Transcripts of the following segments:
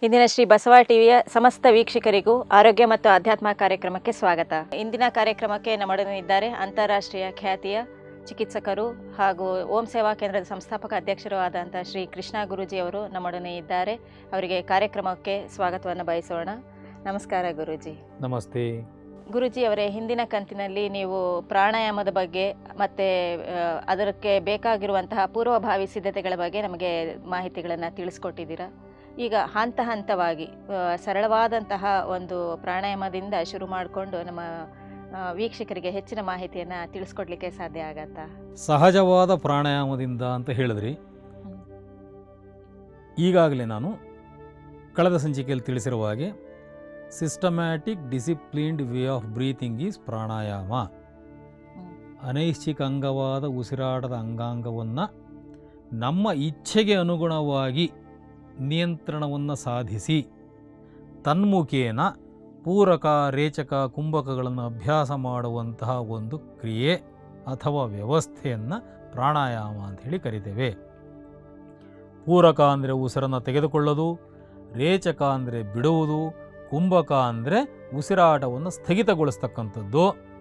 ಇಂದಿನ ಶ್ರೀ ಬಸವ ಟಿವಿಯ ಸಮಸ್ತ ವೀಕ್ಷಕರಿಗೂ ಆರೋಗ್ಯ ಮತ್ತು ಆಧ್ಯಾತ್ಮ ಕಾರ್ಯಕ್ರಮಕ್ಕೆ ಸ್ವಾಗತ ಇಂದಿನ ಕಾರ್ಯಕ್ರಮಕ್ಕೆ ನಮ್ಮೊಡನೆ ಇದ್ದಾರೆ ಅಂತಾರಾಷ್ಟ್ರೀಯ ಖ್ಯಾತಿಯ ಚಿಕಿತ್ಸಕರು ಹಾಗೂ ಓಂ ಸೇವಾ ಕೇಂದ್ರದ ಸಂಸ್ಥಾಪಕ ಅಧ್ಯಕ್ಷರು ಆದಂಥ ಶ್ರೀ ಕೃಷ್ಣ ಗುರೂಜಿ ಅವರು ನಮ್ಮೊಡನೆ ಇದ್ದಾರೆ ಅವರಿಗೆ ಕಾರ್ಯಕ್ರಮಕ್ಕೆ ಸ್ವಾಗತವನ್ನು ಬಯಸೋಣ ನಮಸ್ಕಾರ ಗುರೂಜಿ ನಮಸ್ತೆ ಗುರುಜಿ ಅವರೇ ಹಿಂದಿನ ಕಂತಿನಲ್ಲಿ ನೀವು ಪ್ರಾಣಾಯಾಮದ ಬಗ್ಗೆ ಮತ್ತು ಅದಕ್ಕೆ ಬೇಕಾಗಿರುವಂತಹ ಪೂರ್ವಭಾವಿ ಸಿದ್ಧತೆಗಳ ಬಗ್ಗೆ ನಮಗೆ ಮಾಹಿತಿಗಳನ್ನು ತಿಳಿಸ್ಕೊಟ್ಟಿದ್ದೀರಾ ಈಗ ಹಂತ ಹಂತವಾಗಿ ಆ, ಸರಳವಾದಂತಹ ಒಂದು ಪ್ರಾಣಾಯಾಮದಿಂದ ಶುರು ಮಾಡಿಕೊಂಡು ನಮ್ಮ ಆ, ವೀಕ್ಷಕರಿಗೆ ಹೆಚ್ಚಿನ ಮಾಹಿತಿಯನ್ನು ತಿಳಿಸ್ಕೊಡ್ಲಿಕ್ಕೆ ಸಾಧ್ಯ ಆಗತ್ತಾ ಸಹಜವಾದ ಪ್ರಾಣಾಯಾಮದಿಂದ ಅಂತ ಹೇಳಿದ್ರಿ ಹ್ಮ್. ಈಗಾಗಲೇ ನಾನು ಕಳೆದ ಸಂಚಿಕೆಯಲ್ಲಿ ತಿಳಿಸಿರುವ ಹಾಗೆ systematic disciplined way of breathing is pranayama hmm. ಅನೈಚ್ಛಿಕ ಅಂಗವಾದ ಉಸಿರಾಟದ ಅಂಗಾಂಗವನ್ನು ನಮ್ಮ ಇಚ್ಛೆಗೆ ಅನುಗುಣವಾಗಿ ನಿಯಂತ್ರಣವನ್ನು ಸಾಧಿಸಿ ತನ್ಮುಖೇನ ಪೂರಕ ರೇಚಕ ಕುಂಭಕಗಳನ್ನು ಅಭ್ಯಾಸ ಮಾಡುವಂತಹ ಒಂದು ಕ್ರಿಯೆ ಅಥವಾ ವ್ಯವಸ್ಥೆಯನ್ನು ಪ್ರಾಣಾಯಾಮ ಅಂಥೇಳಿ ಕರಿತೇವೆ ಪೂರಕ ಅಂದರೆ ಉಸಿರನ್ನು ತೆಗೆದುಕೊಳ್ಳೋದು ರೇಚಕ ಅಂದರೆ ಬಿಡುವುದು ಕುಂಭಕ ಅಂದರೆ ಉಸಿರಾಟವನ್ನು ಸ್ಥಗಿತಗೊಳಿಸ್ತಕ್ಕಂಥದ್ದು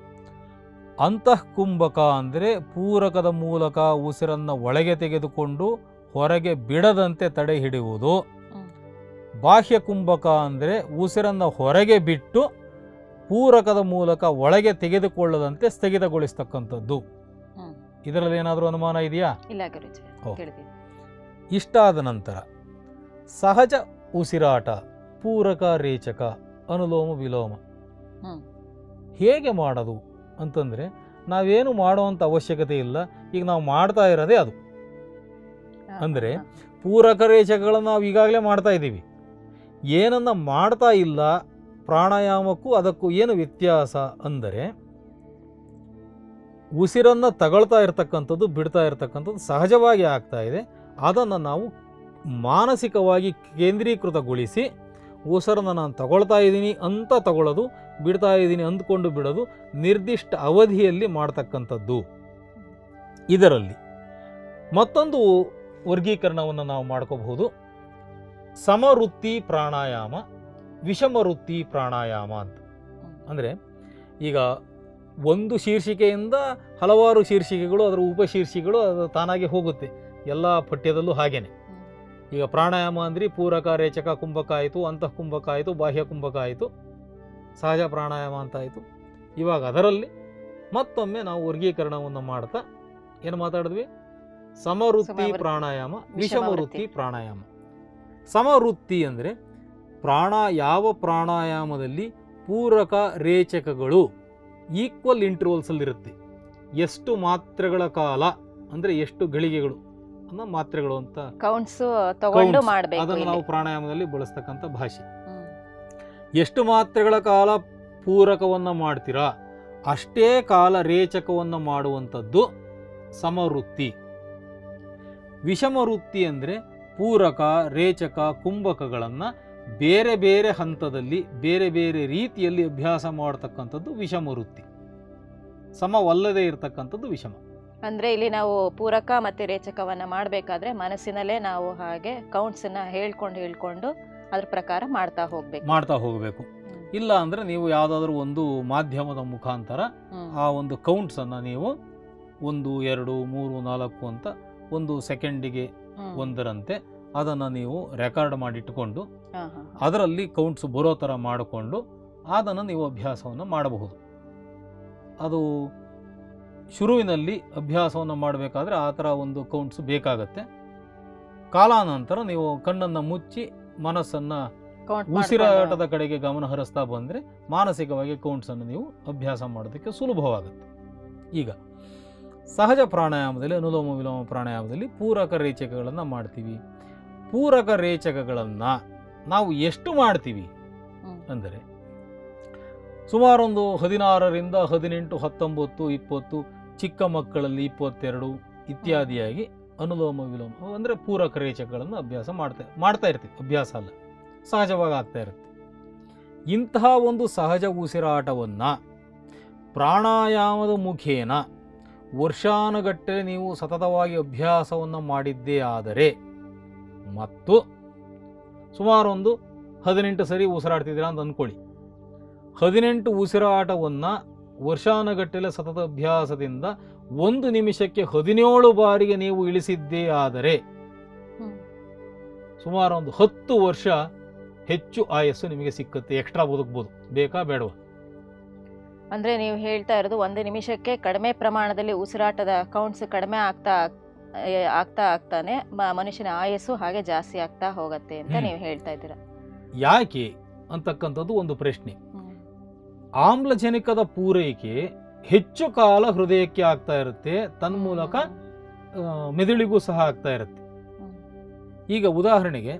ಅಂತಃಕುಂಭಕ ಅಂದರೆ ಪೂರಕದ ಮೂಲಕ ಉಸಿರನ್ನು ಒಳಗೆ ತೆಗೆದುಕೊಂಡು ಹೊರಗೆ ಬಿಡದಂತೆ ತಡೆ ಹಿಡಿಯುವುದು ಹ್ಮ್. ಬಾಹ್ಯ ಕುಂಭಕ ಅಂದರೆ ಉಸಿರನ್ನು ಹೊರಗೆ ಬಿಟ್ಟು ಪೂರಕದ ಮೂಲಕ ಒಳಗೆ ತೆಗೆದುಕೊಳ್ಳದಂತೆ ಸ್ಥಗಿತಗೊಳಿಸ್ತಕ್ಕಂಥದ್ದು ಹ್ಮ್. ಇದರಲ್ಲಿ ಏನಾದರೂ ಅನುಮಾನ ಇದೆಯಾ ಇಲ್ಲ ಗುರುಜಿ ಓ. ತಿಳಿದಿದೆ ಇಷ್ಟಾದ ನಂತರ ಸಹಜ ಉಸಿರಾಟ ಪೂರಕ ರೇಚಕ ಅನುಲೋಮ ವಿಲೋಮ ಹ್ಮ್. ಹೇಗೆ ಮಾಡೋದು ಅಂತಂದರೆ ನಾವೇನು ಮಾಡುವಂಥ ಅವಶ್ಯಕತೆ ಇಲ್ಲ ಈಗ ನಾವು ಮಾಡ್ತಾ ಇರೋದೇ ಅದು ಹಾ, ಅಂದ್ರೆ ಹಾ, ಪೂರಕ ರೇಚಕಗಳನ್ನು ನಾವು ಈಗಾಗಲೇ ಮಾಡ್ತಾ ಇದ್ದೀವಿ ಏನನ್ನು ಮಾಡ್ತಾ ಇಲ್ಲ ಪ್ರಾಣಾಯಾಮಕ್ಕೂ ಅದಕ್ಕೂ ಏನು ವ್ಯತ್ಯಾಸ ಅಂದರೆ ಉಸಿರನ್ನು ತಗೊಳ್ತಾ ಇರ್ತಕ್ಕಂಥದ್ದು ಬಿಡ್ತಾ ಇರ್ತಕ್ಕಂಥದ್ದು ಸಹಜವಾಗಿ ಆಗ್ತಾ ಇದೆ ಅದನ್ನು ನಾವು ಮಾನಸಿಕವಾಗಿ ಕೇಂದ್ರೀಕೃತಗೊಳಿಸಿ ಉಸಿರನ್ನು ನಾನು ತಗೊಳ್ತಾ ಇದ್ದೀನಿ ಅಂತ ತಗೊಳ್ಳೋದು ಬಿಡ್ತಾ ಇದ್ದೀನಿ ಅಂದ್ಕೊಂಡು ಬಿಡೋದು ನಿರ್ದಿಷ್ಟ ಅವಧಿಯಲ್ಲಿ ಮಾಡ್ತಕ್ಕಂಥದ್ದು ಇದರಲ್ಲಿ ಮತ್ತೊಂದು ವರ್ಗೀಕರಣವನ್ನು ನಾವು ಮಾಡ್ಕೋಬಹುದು ಸಮವೃತ್ತಿ ಪ್ರಾಣಾಯಾಮ ವಿಷಮವೃತ್ತಿ ಪ್ರಾಣಾಯಾಮ ಅಂತ ಅಂದರೆ ಈಗ ಒಂದು ಶೀರ್ಷಿಕೆಯಿಂದ ಹಲವಾರು ಶೀರ್ಷಿಕೆಗಳು ಅದರ ಉಪಶೀರ್ಷಿಕೆಗಳು ಅದು ತಾನಾಗಿ ಹೋಗುತ್ತೆ ಎಲ್ಲ ಪಠ್ಯದಲ್ಲೂ ಹಾಗೇನೆ ಈಗ ಪ್ರಾಣಾಯಾಮ ಅಂದರೆ ಪೂರಕ ರೇಚಕ ಕುಂಭಕ ಆಯಿತು ಅಂತಃ ಕುಂಭಕ ಆಯಿತು ಬಾಹ್ಯ ಕುಂಭಕ ಆಯಿತು ಸಹಜ ಪ್ರಾಣಾಯಾಮ ಅಂತ ಆಯಿತು ಇವಾಗ ಅದರಲ್ಲಿ ಮತ್ತೊಮ್ಮೆ ನಾವು ವರ್ಗೀಕರಣವನ್ನು ಮಾಡ್ತಾ ಏನು ಮಾತಾಡಿದ್ವಿ ಸಮವೃತ್ತಿ ಸಮವೃತ್ತಿ, ಪ್ರಾಣಾಯಾಮ ವಿಷಮವೃತ್ತಿ. ವಿಷಮವೃತ್ತಿ ಪ್ರಾಣಾಯಾಮ ಸಮವೃತ್ತಿ ಅಂದರೆ ಪ್ರಾಣ ಯಾವ ಪ್ರಾಣಾಯಾಮದಲ್ಲಿ ಪೂರಕ ರೇಚಕಗಳು ಈಕ್ವಲ್ ಇಂಟರ್ವಲ್ಸಲ್ಲಿರುತ್ತೆ ಎಷ್ಟು ಮಾತ್ರೆಗಳ ಕಾಲ ಅಂದರೆ ಎಷ್ಟು ಗಳಿಗೆಗಳು ಅನ್ನೋ ಮಾತ್ರೆಗಳು ಅಂತ ಕೌಂಟ್ಸ್ ತಗೊಂಡು Counts. ಮಾಡಬೇಕು ಅದನ್ನು ನಾವು ಪ್ರಾಣಾಯಾಮದಲ್ಲಿ ಬಳಸ್ತಕ್ಕಂಥ ಭಾಷೆ ಹ್ಮ್ ಎಷ್ಟು ಮಾತ್ರೆಗಳ ಕಾಲ ಪೂರಕವನ್ನು ಮಾಡ್ತೀರಾ ಅಷ್ಟೇ ಕಾಲ ರೇಚಕವನ್ನು ಮಾಡುವಂಥದ್ದು ಸಮವೃತ್ತಿ ವಿಷಮವೃತ್ತಿ ಅಂದರೆ ಪೂರಕ ರೇಚಕ ಕುಂಭಕಗಳನ್ನು ಬೇರೆ ಬೇರೆ ಹಂತದಲ್ಲಿ ಬೇರೆ ಬೇರೆ ರೀತಿಯಲ್ಲಿ ಅಭ್ಯಾಸ ಮಾಡತಕ್ಕಂಥದ್ದು ವಿಷಮವೃತ್ತಿ ಸಮವಲ್ಲದೆ ಇರತಕ್ಕಂಥದ್ದು ವಿಷಮ ಅಂದ್ರೆ ಇಲ್ಲಿ ನಾವು ಪೂರಕ ಮತ್ತೆ ರೇಚಕವನ್ನ ಮಾಡಬೇಕಾದ್ರೆ ಮನಸ್ಸಿನಲ್ಲೇ ನಾವು ಹಾಗೆ ಕೌಂಟ್ಸ್ ಅನ್ನ ಹೇಳ್ಕೊಂಡು ಹೇಳ್ಕೊಂಡು ಅದ್ರ ಪ್ರಕಾರ ಮಾಡ್ತಾ ಹೋಗ್ಬೇಕು ಮಾಡ್ತಾ ಹೋಗಬೇಕು ಇಲ್ಲ ಅಂದರೆ ನೀವು ಯಾವುದಾದ್ರೂ ಒಂದು ಮಾಧ್ಯಮದ ಮುಖಾಂತರ ಹ್ಮ್. ಆ ಒಂದು ಕೌಂಟ್ಸನ್ನು ನೀವು ಒಂದು ಎರಡು ಮೂರು ನಾಲ್ಕು ಅಂತ ಒಂದು ಸೆಕೆಂಡಿಗೆ ಹ್ಮ್. ಒಂದರಂತೆ ಅದನ್ನು ನೀವು ರೆಕಾರ್ಡ್ ಮಾಡಿಟ್ಟುಕೊಂಡು ಹಾ, ಹಾ, ಹಾ. ಅದರಲ್ಲಿ ಕೌಂಟ್ಸ್ ಬರೋ ಥರ ಮಾಡಿಕೊಂಡು ಅದನ್ನು ನೀವು ಅಭ್ಯಾಸವನ್ನು ಮಾಡಬಹುದು ಅದು ಶುರುವಿನಲ್ಲಿ ಅಭ್ಯಾಸವನ್ನು ಮಾಡಬೇಕಾದ್ರೆ ಆ ಥರ ಒಂದು ಕೌಂಟ್ಸ್ ಬೇಕಾಗತ್ತೆ ಕಾಲಾನಂತರ ನೀವು ಕಣ್ಣನ್ನು ಮುಚ್ಚಿ ಮನಸ್ಸನ್ನು Count ಉಸಿರಾಟದ ಮಾಡ್ಕೊಂಡು- ಕಡೆಗೆ ಗಮನ ಹರಿಸ್ತಾ ಬಂದರೆ ಮಾನಸಿಕವಾಗಿ ಕೌಂಟ್ಸನ್ನು ನೀವು ಅಭ್ಯಾಸ ಮಾಡೋದಕ್ಕೆ ಸುಲಭವಾಗುತ್ತೆ ಈಗ ಸಹಜ ಪ್ರಾಣಾಯಾಮದಲ್ಲಿ ಅನುಲೋಮ ವಿಲೋಮ ಪ್ರಾಣಾಯಾಮದಲ್ಲಿ ಪೂರಕ ರೇಚಕಗಳನ್ನು ಮಾಡ್ತೀವಿ ಪೂರಕ ರೇಚಕಗಳನ್ನು ನಾವು ಎಷ್ಟು ಮಾಡ್ತೀವಿ ಹ್ಮ್. ಅಂದರೆ ಸುಮಾರೊಂದು ಹದಿನಾರರಿಂದ ಹದಿನೆಂಟು ಹತ್ತೊಂಬತ್ತು ಇಪ್ಪತ್ತು ಚಿಕ್ಕ ಮಕ್ಕಳಲ್ಲಿ ಇಪ್ಪತ್ತೆರಡು ಇತ್ಯಾದಿಯಾಗಿ ಅನುಲೋಮ ವಿಲೋಮ ಅಂದರೆ ಪೂರಕ ರೇಚಕಗಳನ್ನು ಅಭ್ಯಾಸ ಮಾಡ್ತಾ ಮಾಡ್ತಾ ಇರ್ತೀವಿ ಅಭ್ಯಾಸ ಅಲ್ಲ ಸಹಜವಾಗಿ ಆಗ್ತಾ ಇರುತ್ತೆ ಇಂತಹ ಒಂದು ಸಹಜ ಉಸಿರಾಟವನ್ನು ಪ್ರಾಣಾಯಾಮದ ಮುಖೇನ ವರ್ಷಾನುಗಟ್ಟಲೆ ನೀವು ಸತತವಾಗಿ ಅಭ್ಯಾಸವನ್ನು ಮಾಡಿದ್ದೇ ಆದರೆ ಮತ್ತು ಸುಮಾರೊಂದು ಹದಿನೆಂಟು ಸರಿ ಉಸಿರಾಡ್ತಿದ್ದೀರಾ ಅಂತ ಅಂದ್ಕೊಳ್ಳಿ ಹದಿನೆಂಟು ಉಸಿರಾಟವನ್ನು ವರ್ಷಾನುಗಟ್ಟಲೆ ಸತತ ಅಭ್ಯಾಸದಿಂದ ಒಂದು ನಿಮಿಷಕ್ಕೆ ಹದಿನೇಳು ಬಾರಿಗೆ ನೀವು ಇಳಿಸಿದ್ದೇ ಆದರೆ ಹ್ಮ್. ಸುಮಾರು ಒಂದು ಹತ್ತು ವರ್ಷ ಹೆಚ್ಚು ಆಯಸ್ಸು ನಿಮಗೆ ಸಿಕ್ಕುತ್ತೆ ಎಕ್ಸ್ಟ್ರಾ ಬದುಕ್ಬೋದು ಬೇಕಾ ಬೇಡವಾ ಅಂದ್ರೆ ನೀವು ಹೇಳ್ತಾ ಇರೋದು ಒಂದು ನಿಮಿಷಕ್ಕೆ ಕಡಿಮೆ ಪ್ರಮಾಣದಲ್ಲಿ ಉಸಿರಾಟದ ಕೌಂಟ್ಸ್ ಕಡಿಮೆ ಆಗ್ತಾ ಏ, ಆಗ್ತಾ ಆಗ್ತಾನೆ ಮ- ಮನುಷ್ಯನ ಆಯಸ್ಸು ಹಾಗೆ ಜಾಸ್ತಿ ಆಗ್ತಾ ಹೋಗತ್ತೆ ಅಂತ ಹ್ಮ್. ನೀವು ಹೇಳ್ತಾ ಇದ್ದೀರಾ ಯಾಕೆ ಅಂತಕ್ಕಂಥದ್ದು ಒಂದು ಪ್ರಶ್ನೆ ಹ್ಮ್. ಆಮ್ಲಜನಕದ ಪೂರೈಕೆ ಹೆಚ್ಚು ಕಾಲ ಹೃದಯಕ್ಕೆ ಆಗ್ತಾ ಇರುತ್ತೆ ತನ್ಮೂಲಕ ಆ, ಮೆದುಳಿಗೂ ಸಹ ಆಗ್ತಾ ಇರುತ್ತೆ ಹ್ಮ್. ಈಗ ಉದಾಹರಣೆಗೆ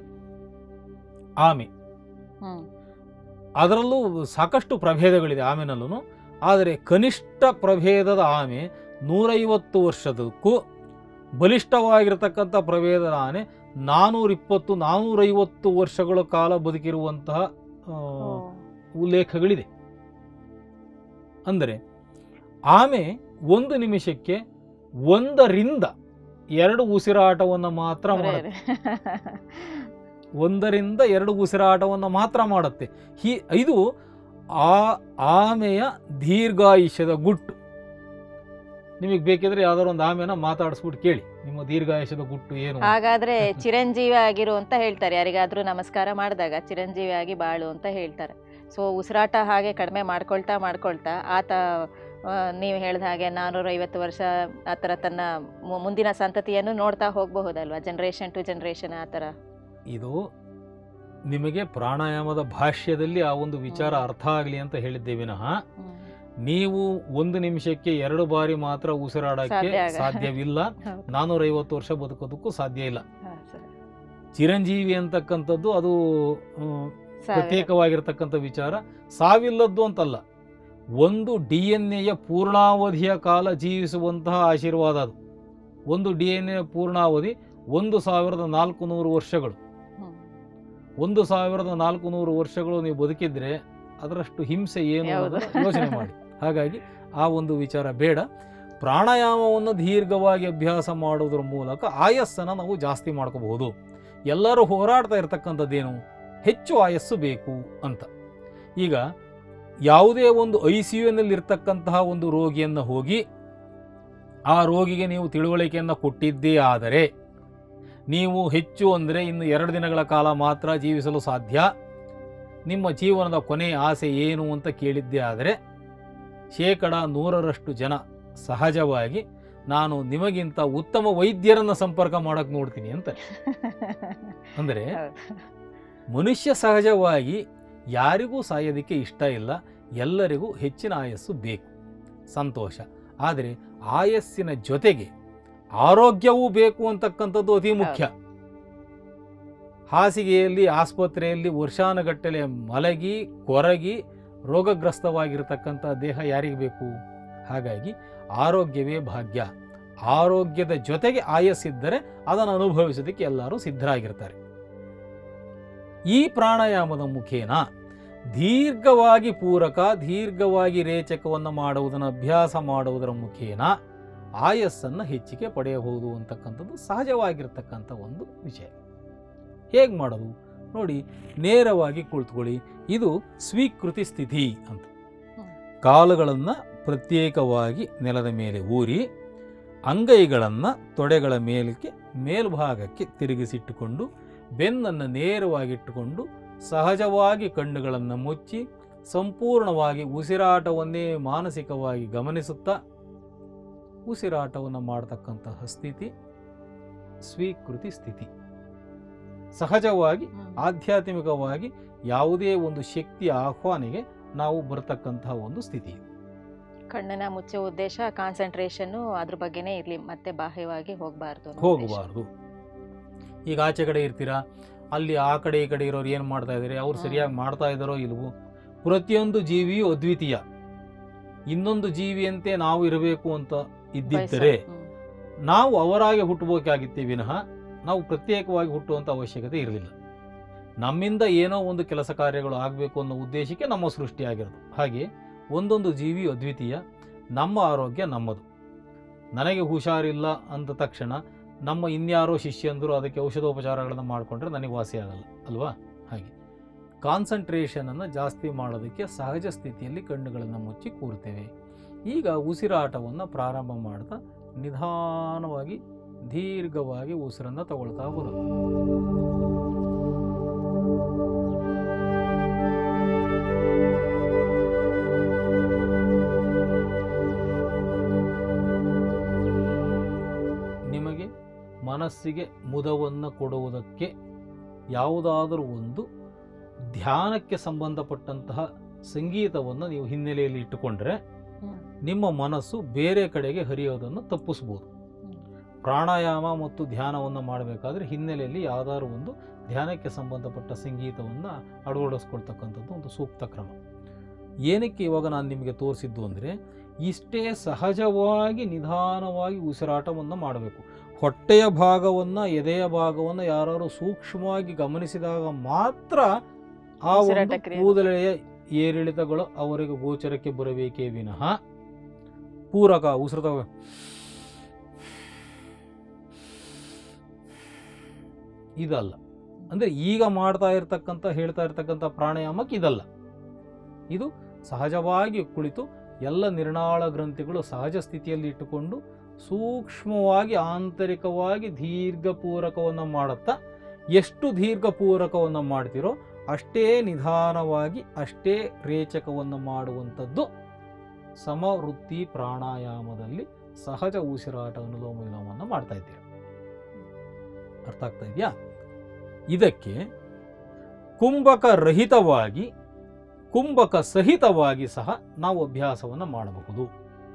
ಆಮೆ ಹ್ಮ್. ಅದರಲ್ಲೂ ಸಾಕಷ್ಟು ಪ್ರಭೇದಗಳಿದೆ ಆಮೆನಲ್ಲೂ ಆದರೆ ಕನಿಷ್ಠ ಪ್ರಭೇದದ ಆಮೆ ನೂರೈವತ್ತು ವರ್ಷದಕ್ಕೂ ಬಲಿಷ್ಠವಾಗಿರತಕ್ಕಂಥ ಪ್ರಭೇದದ ಆನೆ ನಾನೂರಿಪ್ಪತ್ತು ನಾನೂರೈವತ್ತು ವರ್ಷಗಳ ಕಾಲ ಬದುಕಿರುವಂತಹ ಆ, ಓ. ಉಲ್ಲೇಖಗಳಿದೆ ಅಂದರೆ ಆಮೆ ಒಂದು ನಿಮಿಷಕ್ಕೆ ಒಂದರಿಂದ ಎರಡು ಉಸಿರಾಟವನ್ನು ಮಾತ್ರ ಅರೆ, ಮಾಡುತ್ತೆ ಅರೆ. ಒಂದರಿಂದ ಎರಡು ಉಸಿರಾಟವನ್ನು ಮಾತ್ರ ಮಾಡುತ್ತೆ ಹೀ ಇದು ಆ ಆಮೆಯ ದೀರ್ಘಾಯುಷ್ಯದ ಗುಟ್ಟು ನಿಮಗೆ ಬೇಕಿದ್ರೆ ಯಾವ್ದಾದ್ರು ಒಂದು ಆಮೆನ ಮಾತಾಡಿಸ್ಬಿಟ್ಟು ಕೇಳಿ ನಿಮ್ಮ ದೀರ್ಘಾಯುಷ್ಯದ ಗುಟ್ಟು ಏನು ಅಂತ. ಹಾಗಾದ್ರೆ ಚಿರಂಜೀವಿ ಆಗಿರು ಅಂತ ಹೇಳ್ತಾರೆ ಯಾರಿಗಾದ್ರೂ ನಮಸ್ಕಾರ ಮಾಡಿದಾಗ ಚಿರಂಜೀವಿ ಆಗಿ ಬಾಳು ಅಂತ ಹೇಳ್ತಾರೆ ಸೊ ಉಸಿರಾಟ ಹಾಗೆ ಕಡಿಮೆ ಮಾಡ್ಕೊಳ್ತಾ ಮಾಡ್ಕೊಳ್ತಾ ಆತ ಆ, ನೀವು ಹೇಳಿದ ಹಾಗೆ ನಾನ್ನೂರ ಐವತ್ತು ವರ್ಷ ಆ ಥರ ತನ್ನ ಮು- ಮುಂದಿನ ಸಂತತಿಯನ್ನು ನೋಡ್ತಾ ಹೋಗಬಹುದಲ್ವಾ ಜನ್ರೇಷನ್ ಟು ಜನ್ರೇಷನ್ ಆ ಥರ ಇದು ನಿಮಗೆ ಪ್ರಾಣಾಯಾಮದ ಭಾಷ್ಯದಲ್ಲಿ ಆ ಒಂದು ವಿಚಾರ ಅರ್ಥ ಆಗಲಿ ಅಂತ ಹೇಳಿದ್ದೆ ವಿನಃ ನೀವು ಒಂದು ನಿಮಿಷಕ್ಕೆ ಎರಡು ಬಾರಿ ಮಾತ್ರ ಉಸಿರಾಡಕ್ಕೆ ಸಾಧ್ಯ ಆಗ- ಸಾಧ್ಯವಿಲ್ಲ ಹೌದು. ನಾನೂರೈವತ್ತು ವರ್ಷ ಬದುಕೋದಕ್ಕೂ ಸಾಧ್ಯ ಇಲ್ಲ ಹಾ, ಸರಿ. ಚಿರಂಜೀವಿ ಅಂತಕ್ಕಂಥದ್ದು ಅದು ಹ್ಮ್, ಸಾವಿರ. ಪ್ರತ್ಯೇಕವಾಗಿರ್ತಕ್ಕಂಥ ವಿಚಾರ ಸಾವಿಲ್ಲದ್ದು ಅಂತಲ್ಲ ಒಂದು ಡಿ ಎನ್ ಎಯ ಪೂರ್ಣಾವಧಿಯ ಕಾಲ ಜೀವಿಸುವಂತಹ ಆಶೀರ್ವಾದ ಅದು ಒಂದು ಡಿ ಎನ್ ಎ ಪೂರ್ಣಾವಧಿ ಒಂದು ಸಾವಿರದ ನಾಲ್ಕು ನೂರು ವರ್ಷಗಳು ಹ್ಮ್. ಒಂದು ಸಾವಿರದ ನಾಲ್ಕು ನೂರು ವರ್ಷಗಳು ನೀವು ಬದುಕಿದ್ರೆ ಅದರಷ್ಟು ಹಿಂಸೆ ಏನು ಯಾವುದು? ಅನ್ನೋದನ್ನ ಯೋಚನೆ ಮಾಡಿ ಹಾಗಾಗಿ ಆ ಒಂದು ವಿಚಾರ ಬೇಡ ಪ್ರಾಣಾಯಾಮವನ್ನು ದೀರ್ಘವಾಗಿ ಅಭ್ಯಾಸ ಮಾಡುವುದರ ಮೂಲಕ ಆಯಸ್ಸನ್ನು ನಾವು ಜಾಸ್ತಿ ಮಾಡ್ಕೋಬಹುದು ಎಲ್ಲರೂ ಹೋರಾಡ್ತಾ ಇರತಕ್ಕಂಥದ್ದೇನು ಹೆಚ್ಚು ಆಯಸ್ಸು ಬೇಕು ಅಂತ ಈಗ ಯಾವುದೇ ಒಂದು ಐ ಸಿ ಯುನಲ್ಲಿರ್ತಕ್ಕಂತಹ ಒಂದು ರೋಗಿಯನ್ನು ಹೋಗಿ ಆ ರೋಗಿಗೆ ನೀವು ತಿಳುವಳಿಕೆಯನ್ನು ಕೊಟ್ಟಿದ್ದೇ ಆದರೆ ನೀವು ಹೆಚ್ಚು ಅಂದರೆ ಇನ್ನು ಎರಡು ದಿನಗಳ ಕಾಲ ಮಾತ್ರ ಜೀವಿಸಲು ಸಾಧ್ಯ ನಿಮ್ಮ ಜೀವನದ ಕೊನೆಯ ಆಸೆ ಏನು ಅಂತ ಕೇಳಿದ್ದೇ ಆದರೆ ಶೇಕಡ ನೂರರಷ್ಟು ಜನ ಸಹಜವಾಗಿ ನಾನು ನಿಮಗಿಂತ ಉತ್ತಮ ವೈದ್ಯರನ್ನು ಸಂಪರ್ಕ ಮಾಡಕ್ಕೆ ನೋಡ್ತೀನಿ ಅಂತ ಅಂದರೆ ಹೌದು. ಮನುಷ್ಯ ಸಹಜವಾಗಿ ಯಾರಿಗೂ ಸಾಯೋದಕ್ಕೆ ಇಷ್ಟ ಇಲ್ಲ ಎಲ್ಲರಿಗೂ ಹೆಚ್ಚಿನ ಆಯಸ್ಸು ಬೇಕು ಸಂತೋಷ ಆದರೆ ಆಯಸ್ಸಿನ ಜೊತೆಗೆ ಆರೋಗ್ಯವೂ ಬೇಕು ಅಂತಕ್ಕಂಥದ್ದು ಅತಿ ಮುಖ್ಯ ಹಾಸಿಗೆಯಲ್ಲಿ ಆಸ್ಪತ್ರೆಯಲ್ಲಿ ವರ್ಷಾನುಗಟ್ಟಲೆ ಮಲಗಿ ಕೊರಗಿ ರೋಗಗ್ರಸ್ತವಾಗಿರತಕ್ಕಂಥ ದೇಹ ಯಾರಿಗೆ ಬೇಕು ಹಾಗಾಗಿ ಆರೋಗ್ಯವೇ ಭಾಗ್ಯ ಆರೋಗ್ಯದ ಜೊತೆಗೆ ಆಯಸ್ಸಿದ್ದರೆ ಅದನ್ನು ಅನುಭವಿಸೋದಕ್ಕೆ ಎಲ್ಲರೂ ಸಿದ್ಧರಾಗಿರ್ತಾರೆ ಈ ಪ್ರಾಣಾಯಾಮದ ಮುಖೇನ ದೀರ್ಘವಾಗಿ ಪೂರಕ ದೀರ್ಘವಾಗಿ ರೇಚಕವನ್ನು ಮಾಡುವುದನ್ನು ಅಭ್ಯಾಸ ಮಾಡುವುದರ ಮುಖೇನ ಆಯಸ್ಸನ್ನು ಹೆಚ್ಚಿಗೆ ಪಡೆಯಬಹುದು ಅಂತಕ್ಕಂಥದ್ದು ಸಹಜವಾಗಿರ್ತಕ್ಕಂಥ ಒಂದು ವಿಷಯ ಹೇಗೆ ಮಾಡೋದು ನೋಡಿ ನೇರವಾಗಿ ಕುಳಿತುಕೊಳ್ಳಿ ಇದು ಸ್ವೀಕೃತಿ ಸ್ಥಿತಿ ಅಂತ ಹ್ಮ್. ಕಾಲುಗಳನ್ನು ಪ್ರತ್ಯೇಕವಾಗಿ ನೆಲದ ಮೇಲೆ ಊರಿ ಅಂಗೈಗಳನ್ನು ತೊಡೆಗಳ ಮೇಲಕ್ಕೆ ಮೇಲ್ಭಾಗಕ್ಕೆ ತಿರುಗಿಸಿಟ್ಟುಕೊಂಡು ಬೆನ್ನನ್ನು ನೇರವಾಗಿಟ್ಟುಕೊಂಡು ಸಹಜವಾಗಿ ಕಣ್ಣುಗಳನ್ನು ಮುಚ್ಚಿ ಸಂಪೂರ್ಣವಾಗಿ ಉಸಿರಾಟವನ್ನೇ ಮಾನಸಿಕವಾಗಿ ಗಮನಿಸುತ್ತಾ ಉಸಿರಾಟವನ್ನು ಮಾಡತಕ್ಕಂತಹ ಸ್ಥಿತಿ ಸ್ವೀಕೃತಿ ಸ್ಥಿತಿ ಸಹಜವಾಗಿ ಹ್ಮ್. ಆಧ್ಯಾತ್ಮಿಕವಾಗಿ ಯಾವುದೇ ಒಂದು ಶಕ್ತಿಯ ಆಹ್ವಾನಿಗೆ ನಾವು ಬರ್ತಕ್ಕಂತಹ ಒಂದು ಸ್ಥಿತಿ ಇದು. ಕಣ್ಣನ್ನ ಮುಚ್ಚೋ ಉದ್ದೇಶ ಕಾನ್ಸಂಟ್ರೇಷನ್ ಅದ್ರ ಬಗ್ಗೆನೇ ಇರ್ಲಿ ಮತ್ತೆ ಬಾಹ್ಯವಾಗಿ ಹೋಗಬಾರ್ದು ಹೋಗಬಾರ್ದು ಈಗ ಆಚೆ ಕಡೆ ಇರ್ತೀರಾ ಅಲ್ಲಿ ಆ ಕಡೆ ಈ ಕಡೆ ಇರೋರು ಏನು ಮಾಡ್ತಾ ಇದ್ದಾರೆ ಅವ್ರು ಹ್ಮ್. ಸರಿಯಾಗಿ ಮಾಡ್ತಾ ಇದ್ದಾರೋ ಇಲ್ವೋ ಪ್ರತಿಯೊಂದು ಜೀವಿಯು ಅದ್ವಿತೀಯ ಇನ್ನೊಂದು ಜೀವಿಯಂತೆ ನಾವು ಇರಬೇಕು ಅಂತ ಇದ್ದಿದ್ದರೆ ನಾವು ಅವರಾಗೆ ಹುಟ್ಟಬೇಕಾಗಿತ್ತೇ ವಿನಃ ನಾವು ಪ್ರತ್ಯೇಕವಾಗಿ ಹುಟ್ಟುವಂಥ ಅವಶ್ಯಕತೆ ಇರಲಿಲ್ಲ ನಮ್ಮಿಂದ ಏನೋ ಒಂದು ಕೆಲಸ ಕಾರ್ಯಗಳು ಆಗಬೇಕು ಅನ್ನೋ ಉದ್ದೇಶಕ್ಕೆ ನಮ್ಮ ಸೃಷ್ಟಿಯಾಗಿರೋದು ಹಾಗೆ ಒಂದೊಂದು ಜೀವಿಯು ಅದ್ವಿತೀಯ ನಮ್ಮ ಆರೋಗ್ಯ ನಮ್ಮದು ನನಗೆ ಹುಷಾರಿಲ್ಲ ಅಂದ ತಕ್ಷಣ ನಮ್ಮ ಇನ್ಯಾರೋ ಶಿಷ್ಯಂದರು ಅದಕ್ಕೆ ಔಷಧೋಪಚಾರಗಳನ್ನು ಮಾಡಿಕೊಂಡ್ರೆ ನನಗೆ ವಾಸಿ ಆಗಲ್ಲ ಅಲ್ವಾ ಹಾಗೆ ಕಾನ್ಸಂಟ್ರೇಷನನ್ನು ಜಾಸ್ತಿ ಮಾಡೋದಕ್ಕೆ ಸಹಜ ಸ್ಥಿತಿಯಲ್ಲಿ ಕಣ್ಣುಗಳನ್ನು ಮುಚ್ಚಿ ಕೂರ್ತೇವೆ ಈಗ ಉಸಿರಾಟವನ್ನು ಪ್ರಾರಂಭ ಮಾಡ್ತಾ ನಿಧಾನವಾಗಿ ದೀರ್ಘವಾಗಿ ಉಸಿರನ್ನು ತಗೊಳ್ತಾ ಬರೋದು ನಿಮಗೆ ಮನಸ್ಸಿಗೆ ಮುದವನ್ನು ಕೊಡುವುದಕ್ಕೆ ಯಾವುದಾದರೂ ಒಂದು ಧ್ಯಾನಕ್ಕೆ ಸಂಬಂಧಪಟ್ಟಂತಹ ಸಂಗೀತವನ್ನು ನೀವು ಹಿನ್ನೆಲೆಯಲ್ಲಿ ಇಟ್ಟುಕೊಂಡ್ರೆ ಹ್ಮ್. ನಿಮ್ಮ ಮನಸ್ಸು ಬೇರೆ ಕಡೆಗೆ ಹರಿಯೋದನ್ನು ತಪ್ಪಿಸ್ಬೋದು ಪ್ರಾಣಾಯಾಮ ಮತ್ತು ಧ್ಯಾನವನ್ನು ಮಾಡಬೇಕಾದ್ರೆ ಹಿನ್ನೆಲೆಯಲ್ಲಿ ಯಾವುದಾದ್ರು ಒಂದು ಧ್ಯಾನಕ್ಕೆ ಸಂಬಂಧಪಟ್ಟ ಸಂಗೀತವನ್ನು ಅಳವಡಿಸ್ಕೊಳ್ತಕ್ಕಂಥದ್ದು ಒಂದು ಸೂಕ್ತ ಕ್ರಮ ಏನಕ್ಕೆ ಇವಾಗ ನಾನು ನಿಮಗೆ ತೋರಿಸಿದ್ದು ಅಂದರೆ ಇಷ್ಟೇ ಸಹಜವಾಗಿ ನಿಧಾನವಾಗಿ ಉಸಿರಾಟವನ್ನು ಮಾಡಬೇಕು ಹೊಟ್ಟೆಯ ಭಾಗವನ್ನು ಎದೆಯ ಭಾಗವನ್ನು ಯಾರು ಸೂಕ್ಷ್ಮವಾಗಿ ಗಮನಿಸಿದಾಗ ಮಾತ್ರ ಆ ಉಸಿರಾಟ ಒಂದು ಕ್ರಿಯೆ. ಕೂದಲೆಳೆಯ ಏರಿಳಿತಗಳು ಅವರಿಗೆ ಗೋಚರಕ್ಕೆ ಬರಬೇಕೇ ವಿನಃ ಪೂರಕ ಉಸಿರು ಇದಲ್ಲ ಅಂದರೆ ಈಗ ಮಾಡ್ತಾ ಇರ್ತಕ್ಕಂಥ ಹೇಳ್ತಾ ಇರ್ತಕ್ಕಂಥ ಪ್ರಾಣಾಯಾಮಕ್ಕೆ ಇದಲ್ಲ ಇದು ಸಹಜವಾಗಿ ಕುಳಿತು ಎಲ್ಲ ನಿರ್ನಾಳ ಗ್ರಂಥಿಗಳು ಸಹಜ ಸ್ಥಿತಿಯಲ್ಲಿ ಇಟ್ಟುಕೊಂಡು ಸೂಕ್ಷ್ಮವಾಗಿ ಆಂತರಿಕವಾಗಿ ದೀರ್ಘಪೂರಕವನ್ನು ಮಾಡುತ್ತಾ ಎಷ್ಟು ದೀರ್ಘಪೂರಕವನ್ನು ಮಾಡ್ತೀರೋ ಅಷ್ಟೇ ನಿಧಾನವಾಗಿ ಅಷ್ಟೇ ರೇಚಕವನ್ನು ಮಾಡುವಂಥದ್ದು ಸಮವೃತ್ತಿ ಪ್ರಾಣಾಯಾಮದಲ್ಲಿ ಸಹಜ ಉಸಿರಾಟ ಅನುಲೋಮ ವಿಲೋಮವನ್ನು ಮಾಡ್ತಾ ಇದ್ದೇವೆ ಅರ್ಥ ಆಗ್ತಾ ಇದೆಯಾ ಇದಕ್ಕೆ ಕುಂಭಕ ರಹಿತವಾಗಿ ಕುಂಭಕ ಸಹಿತವಾಗಿ ಸಹ ನಾವು ಅಭ್ಯಾಸವನ್ನು ಮಾಡಬಹುದು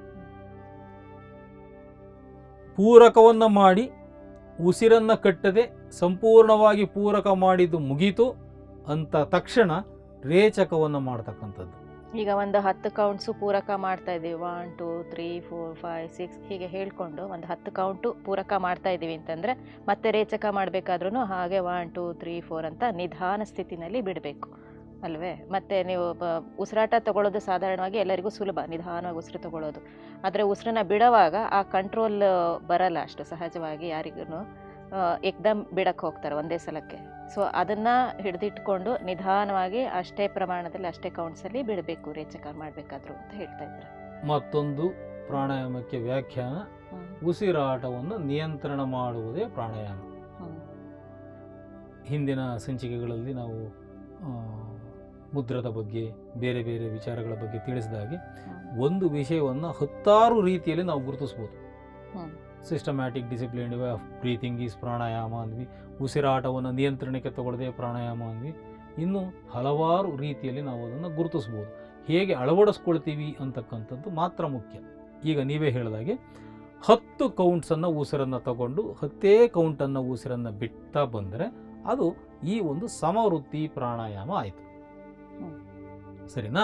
ಪೂರಕವನ್ನು ಮಾಡಿ ಉಸಿರನ್ನು ಕಟ್ಟದೆ ಸಂಪೂರ್ಣವಾಗಿ ಪೂರಕ ಮಾಡಿದ್ದು ಮುಗೀತು ಅಂತ ತಕ್ಷಣ ರೇಚಕವನ್ನು ಮಾಡ್ತಕ್ಕಂಥದ್ದು ಈಗ ಒಂದು ಹತ್ತು ಕೌಂಟ್ಸು ಪೂರಕ ಮಾಡ್ತಾ ಇದ್ದೀವಿ one two three four five six ಹೀಗೆ ಹೇಳ್ಕೊಂಡು ಒಂದು ಹತ್ತು ಕೌಂಟು ಪೂರಕ ಮಾಡ್ತಾ ಇದ್ದೀವಿ ಅಂತಂದರೆ ಮತ್ತೆ ರೇಚಕ ಮಾಡಬೇಕಾದ್ರೂ ಹಾಗೆ ಒನ್ ಟೂ ತ್ರೀ ಫೋರ್ ಅಂತ ನಿಧಾನ ಸ್ಥಿತಿನಲ್ಲಿ ಬಿಡಬೇಕು ಅಲ್ವೇ ಮತ್ತು ನೀವು ಬ- ಉಸಿರಾಟ ತಗೊಳ್ಳೋದು ಸಾಧಾರಣವಾಗಿ ಎಲ್ಲರಿಗೂ ಸುಲಭ ನಿಧಾನವಾಗಿ ಉಸಿರು ತಗೊಳ್ಳೋದು ಆದರೆ ಉಸಿರನ್ನ ಬಿಡುವಾಗ ಆ ಕಂಟ್ರೋಲ್ ಬರಲ್ಲ ಅಷ್ಟು ಸಹಜವಾಗಿ ಯಾರಿಗೂ ಏಕ್ದಮ್ ಬಿಡಕ್ಕೆ ಹೋಗ್ತಾರೆ ಒಂದೇ ಸಲಕ್ಕೆ ಸೊ ಅದನ್ನು ಹಿಡಿದಿಟ್ಕೊಂಡು ನಿಧಾನವಾಗಿ ಅಷ್ಟೇ ಪ್ರಮಾಣದಲ್ಲಿ ಅಷ್ಟೇ ಕೌಂಟ್ಸಲ್ಲಿ ಬಿಡಬೇಕು ರೇಚಕ ಮಾಡಬೇಕಾದ್ರು ಅಂತ ಹೇಳ್ತಾ ಇದ್ದಾರೆ ಮತ್ತೊಂದು ಪ್ರಾಣಾಯಾಮಕ್ಕೆ ವ್ಯಾಖ್ಯಾನ ಉಸಿರಾಟವನ್ನು ನಿಯಂತ್ರಣ ಮಾಡುವುದೇ ಪ್ರಾಣಾಯಾಮ ಹಿಂದಿನ ಸಂಚಿಕೆಗಳಲ್ಲಿ ನಾವು ಆ, ಮುದ್ರದ ಬಗ್ಗೆ ಬೇರೆ ಬೇರೆ ವಿಚಾರಗಳ ಬಗ್ಗೆ ತಿಳಿಸಿದಾಗೆ ಒಂದು ವಿಷಯವನ್ನು ಹತ್ತಾರು ರೀತಿಯಲ್ಲಿ ನಾವು ಗುರುತಿಸ್ಬೋದು hmm. Systematic discipline way of breathing is pranayama ಅಂದ್ವಿ ಉಸಿರಾಟವನ್ನು ನಿಯಂತ್ರಣಕ್ಕೆ ತಗೊಳ್ಳದೆ ಪ್ರಾಣಾಯಾಮ ಅಂದ್ವಿ ಇನ್ನು ಹಲವಾರು ರೀತಿಯಲ್ಲಿ ನಾವು ಅದನ್ನು ಗುರುತಿಸ್ಬೋದು ಹೇಗೆ ಅಳವಡಿಸ್ಕೊಳ್ತೀವಿ ಅಂತಕ್ಕಂಥದ್ದು ಮಾತ್ರ ಮುಖ್ಯ ಈಗ ನೀವೇ ಹೇಳಿದಾಗೆ ಹತ್ತು ಕೌಂಟ್ಸನ್ನು ಉಸಿರನ್ನು ತಗೊಂಡು ಹತ್ತೇ ಕೌಂಟನ್ನು ಉಸಿರನ್ನು ಬಿಡ್ತಾ ಬಂದರೆ ಅದು ಈ ಒಂದು ಸಮವೃತ್ತಿ ಪ್ರಾಣಾಯಾಮ ಆಯಿತು ಹ್ಮ್. ಸರಿನಾ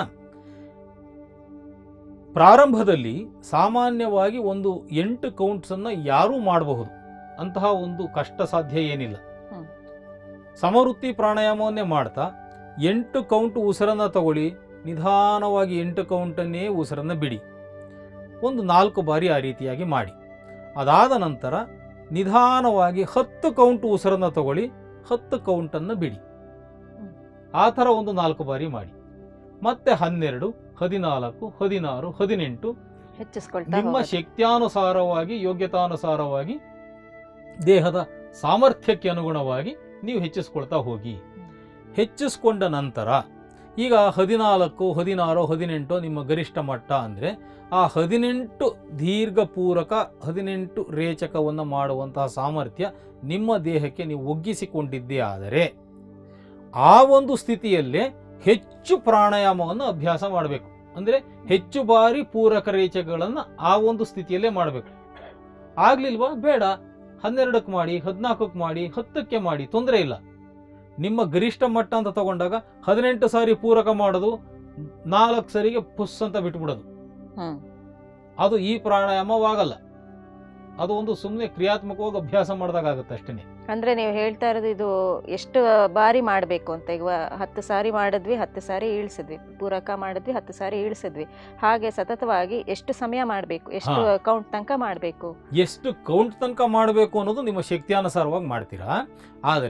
ಪ್ರಾರಂಭದಲ್ಲಿ ಸಾಮಾನ್ಯವಾಗಿ ಒಂದು ಎಂಟು ಕೌಂಟ್ಸನ್ನು ಯಾರೂ ಮಾಡಬಹುದು ಅಂತಹ ಒಂದು ಕಷ್ಟ ಸಾಧ್ಯ ಏನಿಲ್ಲ ಹ್ಮ್. ಸಮವೃತ್ತಿ ಪ್ರಾಣಾಯಾಮವನ್ನೇ ಮಾಡ್ತಾ ಎಂಟು ಕೌಂಟ್ ಉಸಿರನ್ನು ತಗೊಳ್ಳಿ ನಿಧಾನವಾಗಿ ಎಂಟು ಕೌಂಟನ್ನೇ ಉಸಿರನ್ನು ಬಿಡಿ ಒಂದು ನಾಲ್ಕು ಬಾರಿ ಆ ರೀತಿಯಾಗಿ ಮಾಡಿ ಅದಾದ ನಂತರ ನಿಧಾನವಾಗಿ ಹತ್ತು ಕೌಂಟ್ ಉಸಿರನ್ನು ತಗೊಳ್ಳಿ ಹತ್ತು ಕೌಂಟನ್ನು ಬಿಡಿ ಹ್ಮ್. ಆ ಥರ ಒಂದು ನಾಲ್ಕು ಬಾರಿ ಮಾಡಿ ಮತ್ತೆ ಹನ್ನೆರಡು ಹದಿನಾಲ್ಕು ಹದಿನಾರು ಹದಿನೆಂಟು ಹೆಚ್ಚಿಸ್ಕೊಳ್ತಾ ನಿಮ್ಮ ಹೋಗೋದು. ಶಕ್ತ್ಯಾನುಸಾರವಾಗಿ ಯೋಗ್ಯತಾನುಸಾರವಾಗಿ ದೇಹದ ಸಾಮರ್ಥ್ಯಕ್ಕೆ ಅನುಗುಣವಾಗಿ ನೀವು ಹೆಚ್ಚಿಸ್ಕೊಳ್ತಾ ಹೋಗಿ ಹೆಚ್ಚಿಸ್ಕೊಂಡ ನಂತರ ಈಗ ಹದಿನಾಲ್ಕು ಹದಿನಾರು ಹದಿನೆಂಟು ನಿಮ್ಮ ಗರಿಷ್ಠ ಮಟ್ಟ ಅಂದರೆ ಆ ಹದಿನೆಂಟು ದೀರ್ಘಪೂರಕ ಹದಿನೆಂಟು ರೇಚಕವನ್ನು ಮಾಡುವಂತಹ ಸಾಮರ್ಥ್ಯ ನಿಮ್ಮ ದೇಹಕ್ಕೆ ನೀವು ಒಗ್ಗಿಸಿಕೊಂಡಿದ್ದೇ ಆದರೆ ಆ ಒಂದು ಸ್ಥಿತಿಯಲ್ಲೇ ಹೆಚ್ಚು ಪ್ರಾಣಾಯಾಮವನ್ನು ಅಭ್ಯಾಸ ಮಾಡಬೇಕು ಅಂದರೆ ಹೆಚ್ಚು ಬಾರಿ ಪೂರಕ ರೇಚಕಗಳನ್ನು ಆ ಒಂದು ಸ್ಥಿತಿಯಲ್ಲೇ ಮಾಡಬೇಕು ಆಗ್ಲಿಲ್ವಾ ಬೇಡ ಹನ್ನೆರಡಕ್ಕೆ ಮಾಡಿ ಹದಿನಾಲ್ಕಕ್ಕೆ ಮಾಡಿ ಹತ್ತಕ್ಕೆ ಮಾಡಿ ತೊಂದರೆ ಇಲ್ಲ ನಿಮ್ಮ ಗರಿಷ್ಠ ಮಟ್ಟ ಅಂತ ತಗೊಂಡಾಗ ಹದಿನೆಂಟು ಸಾರಿ ಪೂರಕ ಮಾಡೋದು ನಾಲ್ಕು ಸರಿಗೆ ಪುಸ್ ಅಂತ ಬಿಟ್ಬಿಡೋದು ಹ್ಮ್. ಅದು ಈ ಪ್ರಾಣಾಯಾಮವಾಗಲ್ಲ ಅದು ಒಂದು ಸುಮ್ಮನೆ ಕ್ರಿಯಾತ್ಮಕವಾಗಿ ಅಭ್ಯಾಸ ಮಾಡಿದಾಗ ಆಗುತ್ತೆ ಅಷ್ಟೇ ಅಂದ್ರೆ ನೀವು ಹೇಳ್ತಾ ಇರೋದು ಇದು ಎಷ್ಟು ಬಾರಿ ಮಾಡಬೇಕು ಅಂತ ಈಗ ಹತ್ತು ಸಾರಿ ಮಾಡಿದ್ವಿ ಹತ್ತು ಸಾರಿ ಇಳಿಸಿದ್ವಿ ಪೂರಕ ಮಾಡಿದ್ವಿ ಹತ್ತು ಸಾರಿ ಇಳಿಸಿದ್ವಿ ಹಾಗೆ ಸತತವಾಗಿ ಎಷ್ಟು ಸಮಯ ಮಾಡಬೇಕು ಎಷ್ಟು ಹಾ. ಕೌಂಟ್ ತನಕ ಮಾಡಬೇಕು ಎಷ್ಟು ಕೌಂಟ್ ತನಕ ಮಾಡಬೇಕು ಅನ್ನೋದು ನಿಮ್ಮ ಶಕ್ತಿಯಾನುಸಾರವಾಗಿ ಮಾಡ್ತೀರಾ ಆದರೆ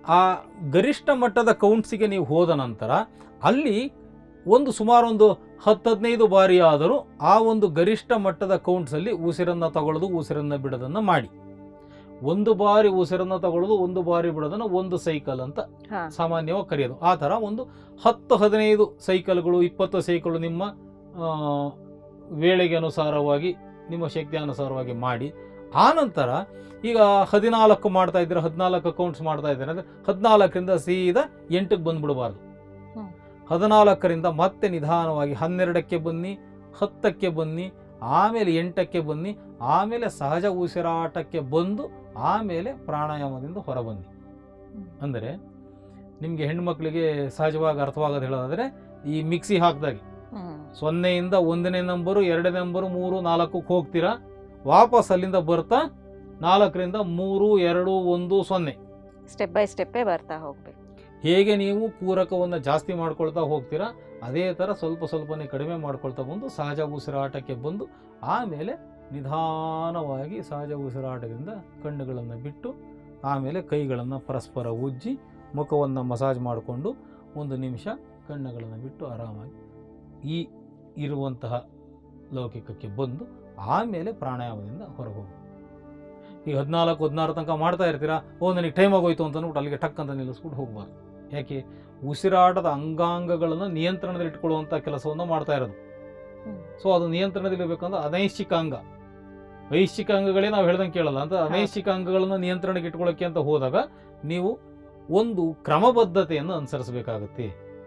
ಆ ಗರಿಷ್ಠ ಮಟ್ಟದ ಕೌಂಟ್ಸಿಗೆ ನೀವು ಹೋದ ನಂತರ ಅಲ್ಲಿ ಒಂದು ಸುಮಾರು ಒಂದು ಹತ್ತು ಹದಿನೈದು ಬಾರಿ ಆದರೂ ಆ ಒಂದು ಗರಿಷ್ಠ ಮಟ್ಟದ ಕೌಂಟ್ಸಲ್ಲಿ ಉಸಿರನ್ನು ತಗೊಳ್ಳೋದು ಉಸಿರನ್ನು ಬಿಡೋದನ್ನು ಮಾಡಿ ಒಂದು ಬಾರಿ ಉಸಿರನ್ನು ತಗೊಳ್ಳೋದು ಒಂದು ಬಾರಿ ಬಿಡೋದನ್ನು ಒಂದು ಸೈಕಲ್ ಅಂತ ಹಾ ಸಾಮಾನ್ಯವಾಗಿ ಕರೆಯೋದು ಆ ಥರ ಒಂದು ಹತ್ತು ಹದಿನೈದು ಸೈಕಲ್ಗಳು ಇಪ್ಪತ್ತು ಸೈಕಲ್ ನಿಮ್ಮ ಆ, ವೇಳೆಗೆ ಅನುಸಾರವಾಗಿ ನಿಮ್ಮ ಶಕ್ತಿ ಅನುಸಾರವಾಗಿ ಮಾಡಿ ಆ ನಂತರ ಈಗ ಹದಿನಾಲ್ಕು ಮಾಡ್ತಾ ಇದ್ದೀರಾ ಹದಿನಾಲ್ಕು ಕೌಂಟ್ಸ್ ಮಾಡ್ತಾ ಇದ್ದೀರಾ ಅಂದರೆ ಹದಿನಾಲ್ಕರಿಂದ ಸೀದಾ ಎಂಟಕ್ಕೆ ಬಂದ್ಬಿಡಬಾರ್ದು ಹ್ಮ್. ಹದಿನಾಲ್ಕರಿಂದ ಮತ್ತೆ ನಿಧಾನವಾಗಿ ಹನ್ನೆರಡಕ್ಕೆ ಬನ್ನಿ ಹತ್ತಕ್ಕೆ ಬನ್ನಿ ಆಮೇಲೆ ಎಂಟಕ್ಕೆ ಬನ್ನಿ ಆಮೇಲೆ ಸಹಜ ಉಸಿರಾಟಕ್ಕೆ ಬಂದು ಆಮೇಲೆ ಪ್ರಾಣಾಯಾಮದಿಂದ ಹೊರಬನ್ನಿ ಹ್ಮ್. ಅಂದರೆ ನಿಮಗೆ ಹೆಣ್ಮಕ್ಳಿಗೆ ಸಹಜವಾಗಿ ಅರ್ಥವಾಗೋದು ಹೇಳೋದಾದರೆ ಈ ಮಿಕ್ಸಿ ಹಾಕಿದಾಗೆ ಹ್ಮ್ ಸೊನ್ನೆಯಿಂದ ಒಂದನೇ ನಂಬರು ಎರಡನೇ ನಂಬರು ಮೂರು ನಾಲ್ಕಕ್ಕೆ ಹೋಗ್ತೀರಾ ವಾಪಸ್ ಅಲ್ಲಿಂದ ಬರ್ತಾ ನಾಲ್ಕರಿಂದ ಮೂರು ಎರಡು ಒಂದು ಸೊನ್ನೆ ಸ್ಟೆಪ್ ಬೈ ಸ್ಟೆಪ್ಪೇ ಬರ್ತಾ ಹೋಗ್ಬೇಕು ಹೇಗೆ ನೀವು ಪೂರಕವನ್ನು ಜಾಸ್ತಿ ಮಾಡ್ಕೊಳ್ತಾ ಹೋಗ್ತೀರಾ ಅದೇ ಥರ ಸ್ವಲ್ಪ ಸ್ವಲ್ಪನೇ ಕಡಿಮೆ ಮಾಡ್ಕೊಳ್ತಾ ಬಂದು ಸಹಜ ಉಸಿರಾಟಕ್ಕೆ ಬಂದು ಆಮೇಲೆ ನಿಧಾನವಾಗಿ ಸಹಜ ಉಸಿರಾಟದಿಂದ ಕಣ್ಣುಗಳನ್ನು ಬಿಟ್ಟು ಆಮೇಲೆ ಕೈಗಳನ್ನು ಪರಸ್ಪರ ಉಜ್ಜಿ ಮುಖವನ್ನು ಮಸಾಜ್ ಮಾಡಿಕೊಂಡು ಒಂದು ನಿಮಿಷ ಕಣ್ಣುಗಳನ್ನು ಬಿಟ್ಟು ಆರಾಮಾಗಿ ಈ ಇರುವಂತಹ ಲೌಕಿಕಕ್ಕೆ ಬಂದು ಆಮೇಲೆ ಪ್ರಾಣಾಯಾಮದಿಂದ ಹೊರಗೆ ಹೋಗಿ ಈಗ ಹದಿನಾಲ್ಕು ಹದಿನಾರು ತನಕ ಮಾಡ್ತಾ ಇರ್ತೀರಾ ಓ ನನಗೆ ಟೈಮ್ ಆಗೋಯ್ತು ಅಂತ ಅಂದ್ಬಿಟ್ಟು ಅಲ್ಲಿಗೆ ಟಕ್ ಅಂತ ನಿಲ್ಲಿಸ್ಬಿಟ್ಟು ಹೋಗಬಾರ್ದು ಯಾಕೆ ಉಸಿರಾಟದ ಅಂಗಾಂಗಗಳನ್ನು ನಿಯಂತ್ರಣದಲ್ಲಿ ಇಟ್ಕೊಳ್ಳುವಂಥ ಕೆಲಸವನ್ನು ಮಾಡ್ತಾ ಇರೋದು ಹ್ಮ್. ಸೊ ಅದು ನಿಯಂತ್ರಣದಲ್ಲಿರ್ಬೇಕಂದ್ರೆ ಅನೈಶ್ಚಿಕ ಅಂಗ ಐಶ್ಚಿಕ ಅಂಗಗಳೇ ನಾವು ಹೇಳ್ದಂಗೆ ಕೇಳಲ್ಲ ಅಂತ ಅನೈಶ್ಚಿಕ ಅಂಗಗಳನ್ನು ನಿಯಂತ್ರಣಕ್ಕೆ ಇಟ್ಕೊಳ್ಳೋಕೆ ಅಂತ ಹೋದಾಗ ನೀವು ಒಂದು ಕ್ರಮಬದ್ಧತೆಯನ್ನು ಅನುಸರಿಸಬೇಕಾಗುತ್ತೆ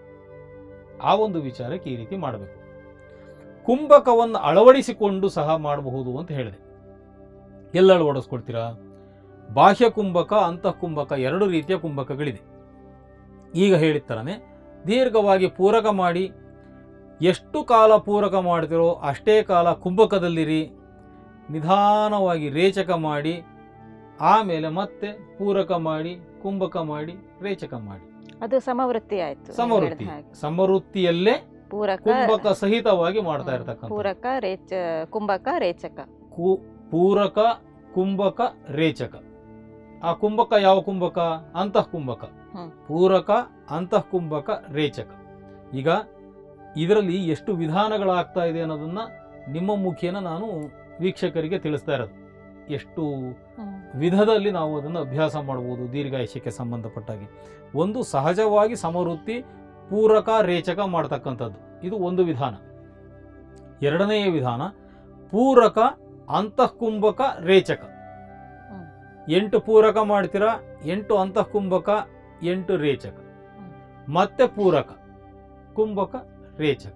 ಆ ಒಂದು ವಿಚಾರಕ್ಕೆ ಈ ರೀತಿ ಮಾಡಬೇಕು ಕುಂಭಕವನ್ನು ಅಳವಡಿಸಿಕೊಂಡು ಸಹ ಮಾಡಬಹುದು ಅಂತ ಹೇಳಿದೆ ಎಲ್ಲ ಅಳವಡಿಸ್ಕೊಳ್ತೀರಾ ಬಾಹ್ಯ ಕುಂಭಕ ಅಂತಃ ಕುಂಭಕ ಎರಡು ರೀತಿಯ ಕುಂಭಕಗಳಿದೆ ಈಗ ಹೇಳಿದ ಥರನೇ ದೀರ್ಘವಾಗಿ ಪೂರಕ ಮಾಡಿ ಎಷ್ಟು ಕಾಲ ಪೂರಕ ಮಾಡ್ತಿರೋ ಅಷ್ಟೇ ಕಾಲ ಕುಂಭಕದಲ್ಲಿರಿ ನಿಧಾನವಾಗಿ ರೇಚಕ ಮಾಡಿ ಆಮೇಲೆ ಮತ್ತೆ ಪೂರಕ ಮಾಡಿ ಕುಂಭಕ ಮಾಡಿ ರೇಚಕ ಮಾಡಿ ಅದು ಸಮವೃತ್ತಿ ಆಯ್ತು ನೀವು ಸಮವೃತ್ತಿ ಹೇಳಿದ ಹಾಗೆ. ಸಮವೃತ್ತಿಯಲ್ಲೇ ಪೂರಕ ಕುಂಭಕ ಸಹಿತವಾಗಿ ಮಾಡ್ತಾ ಹ್ಮ್. ಇರ್ತಕ್ಕಂಥ ಪೂರಕ ರೇಚ ಕುಂಭಕ ರೇಚಕ ಕು- ಪೂರಕ ಕುಂಭಕ ರೇಚಕ ಆ ಕುಂಭಕ ಯಾವ ಕುಂಭಕ ಅಂತಃ ಕುಂಭಕ ಹ್ಮ್. ಪೂರಕ ಅಂತಃ ಕುಂಭಕ ರೇಚಕ ಈಗ ಇದರಲ್ಲಿ ಎಷ್ಟು ವಿಧಾನಗಳಾಗ್ತಾ ಇದೆ ಅನ್ನೋದನ್ನ ನಿಮ್ಮ ಮುಖೇನ ನಾನು ವೀಕ್ಷಕರಿಗೆ ತಿಳಿಸ್ತಾ ಇರೋದು ಎಷ್ಟು ಹ್ಮ್. ವಿಧದಲ್ಲಿ ನಾವು ಅದನ್ನು ಅಭ್ಯಾಸ ಮಾಡಬಹುದು ದೀರ್ಘಾಯುಷ್ಯಕ್ಕೆ ಸಂಬಂಧಪಟ್ಟಾಗಿ ಒಂದು ಸಹಜವಾಗಿ ಸಮವೃತ್ತಿ ಪೂರಕ ರೇಚಕ ಮಾಡ್ತಕ್ಕಂಥದ್ದು ಇದು ಒಂದು ವಿಧಾನ ಎರಡನೆಯ ವಿಧಾನ ಪೂರಕ ಅಂತಃಕುಂಭಕ ರೇಚಕ ಹ್ಮ್. ಎಂಟು ಪೂರಕ ಮಾಡ್ತೀರಾ ಎಂಟು ಅಂತಃಕುಂಭಕ ಎಂಟು ರೇಚಕ ಹ್ಮ್. ಮತ್ತೆ ಪೂರಕ ಕುಂಭಕ ರೇಚಕ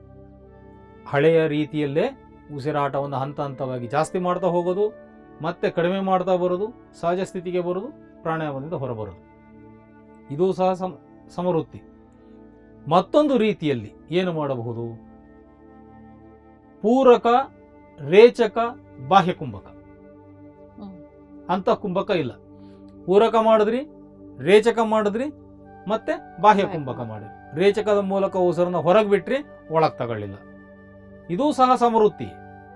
ಹಳೆಯ ರೀತಿಯಲ್ಲೇ ಉಸಿರಾಟವನ್ನು ಹಂತ ಹಂತವಾಗಿ ಜಾಸ್ತಿ ಮಾಡ್ತಾ ಹೋಗೋದು ಮತ್ತೆ ಕಡಿಮೆ ಮಾಡ್ತಾ ಬರೋದು ಸಹಜ ಸ್ಥಿತಿಗೆ ಬರೋದು ಪ್ರಾಣಾಯಾಮದಿಂದ ಹೊರಬರೋದು ಇದು ಸಹ ಸಮ ಸಮವೃತ್ತಿ ಮತ್ತೊಂದು ರೀತಿಯಲ್ಲಿ ಏನು ಮಾಡಬಹುದು ಪೂರಕ ರೇಚಕ ಬಾಹ್ಯ ಕುಂಭಕ ಹ್ಮ್. ಅಂತ ಕುಂಭಕ ಇಲ್ಲ ಪೂರಕ ಮಾಡಿದ್ರಿ ರೇಚಕ ಮಾಡಿದ್ರಿ ಮತ್ತೆ ಬಾಹ್ಯ ಬಾಹ್ಯ ಕುಂಭಕ ಕುಂಭಕ. ಮಾಡಿ ರೇಚಕದ ಮೂಲಕ ಉಸಿರನ್ನ ಹೊರಗೆ ಬಿಟ್ರಿ ಒಳಗೆ ತಗೊಳ್ಳಿಲ್ಲ ಇದೂ ಸಹ ಸಮವೃತ್ತಿ